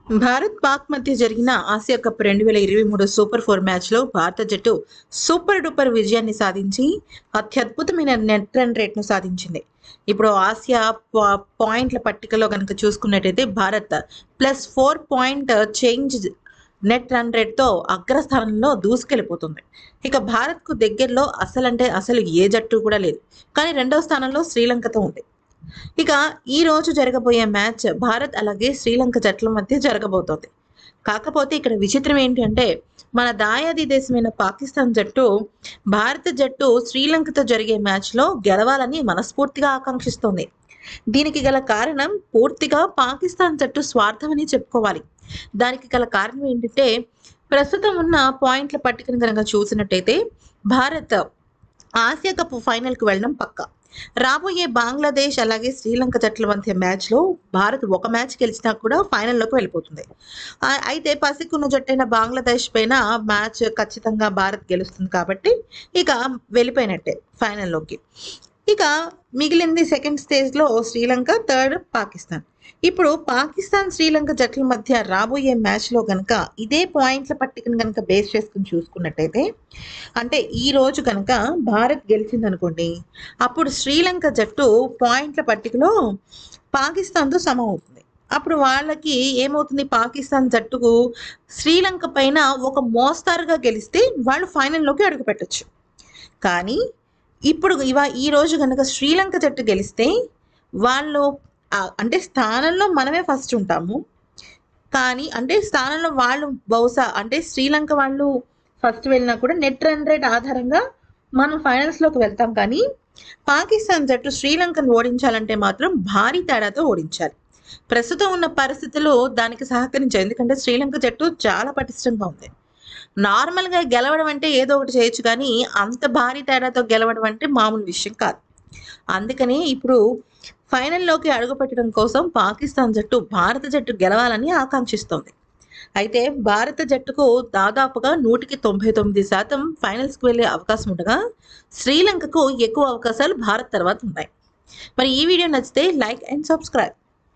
భారత్ పాక్ మధ్య జరిగిన Asia cup రెండు వేల ఇరవై మూడు సూపర్ ఫోర్ మ్యాచ్లో భారత జట్టు సూపర్ డూపర్ విజయాన్ని సాధించి అత్యద్భుతమైన నెట్ రన్ రేట్ను సాధించింది ఇప్పుడు ఆసియా పా- పాయింట్ల పట్టికలో కనుక చూసుకున్నట్టయితే Bharat plus four point change net run రేట్తో అగ్రస్థానంలో దూసుకెళ్ళిపోతుంది ఇక భారత్కు దగ్గరలో అసలంటే అసలు ఏ జట్టు కూడా లేదు కానీ రెండవ స్థానంలో శ్రీలంకతో ఉంది ఇక ఈ రోజు జరగబోయే మ్యాచ్ భారత్ అలాగే శ్రీలంక జట్ల మధ్య జరగబోతోంది కాకపోతే ఇక్కడ విచిత్రం ఏంటంటే మన దాయాది దేశమైన పాకిస్తాన్ జట్టు భారత జట్టు శ్రీలంకతో జరిగే మ్యాచ్లో గెలవాలని మనస్ఫూర్తిగా ఆకాంక్షిస్తోంది దీనికి గల కారణం పూర్తిగా పాకిస్తాన్ జట్టు స్వార్థమని చెప్పుకోవాలి దానికి గల కారణం ఏంటంటే ప్రస్తుతం ఉన్న పాయింట్ల పట్టికను కనుక చూసినట్టయితే భారత్ ఆసియా కప్ ఫైనల్కి వెళ్ళడం పక్కా రాబోయే బంగ్లాదేశ్ అలాగే శ్రీలంక జట్ల మధ్య మ్యాచ్లో భారత్ ఒక మ్యాచ్ గెలిచినా కూడా ఫైనల్లోకి వెళ్ళిపోతుంది ఆ- అయితే పసికున్న జట్టైన బంగ్లాదేశ్ పైన మ్యాచ్ ఖచ్చితంగా భారత్ గెలుస్తుంది కాబట్టి ఇక వెళ్ళిపోయినట్టే ఫైనల్లోకి ఇక మిగిలింది సెకండ్ స్టేజ్లో శ్రీలంక థర్డ్ పాకిస్తాన్ ఇప్పుడు పాకిస్తాన్ శ్రీలంక జట్ల మధ్య రాబోయే మ్యాచ్లో కనుక ఇదే పాయింట్ల పట్టికను కనుక బేస్ చేసుకుని చూసుకున్నట్టయితే అంటే ఈ రోజు కనుక భారత్ గెలిచిందనుకోండి అప్పుడు శ్రీలంక జట్టు పాయింట్ల పట్టికలో పాకిస్తాన్తో సమ అవుతుంది అప్పుడు వాళ్ళకి ఏమవుతుంది పాకిస్తాన్ జట్టుకు శ్రీలంక పైన ఒక మోస్తారుగా గెలిస్తే వాళ్ళు ఫైనల్లోకి అడుగుపెట్టచ్చు కానీ ఇప్పుడు ఇవా ఈ రోజు కనుక శ్రీలంక జట్టు గెలిస్తే వాళ్ళు ఆ, అంటే స్థానంలో మనమే ఫస్ట్ ఉంటాము కానీ అంటే స్థానంలో వాళ్ళు బహుశా అంటే శ్రీలంక వాళ్ళు ఫస్ట్ వెళ్ళినా కూడా నెట్ రన్ రేట్ ఆధారంగా మనం ఫైనల్స్లోకి వెళ్తాం కానీ పాకిస్తాన్ జట్టు శ్రీలంకను ఓడించాలంటే మాత్రం భారీ తేడాతో ఓడించాలి ప్రస్తుతం ఉన్న పరిస్థితులు దానికి సహకరించాయి ఎందుకంటే శ్రీలంక జట్టు చాలా పటిష్టంగా ఉంది నార్మల్గా గెలవడం అంటే ఏదో ఒకటి చేయొచ్చు కానీ అంత భారీ తేడాతో గెలవడం అంటే మామూలు విషయం కాదు అందుకని ఇప్పుడు ఫైనల్లోకి అడుగుపెట్టడం కోసం పాకిస్తాన్ జట్టు భారత జట్టు గెలవాలని ఆకాంక్షిస్తోంది అయితే భారత జట్టుకు దాదాపుగా నూటికి తొంభై తొమ్మిది శాతం ఫైనల్స్కి వెళ్ళే అవకాశం ఉండగా శ్రీలంకకు ఎక్కువ అవకాశాలు భారత్ తర్వాత ఉన్నాయి మరి ఈ వీడియో నచ్చితే లైక్ అండ్ సబ్స్క్రైబ్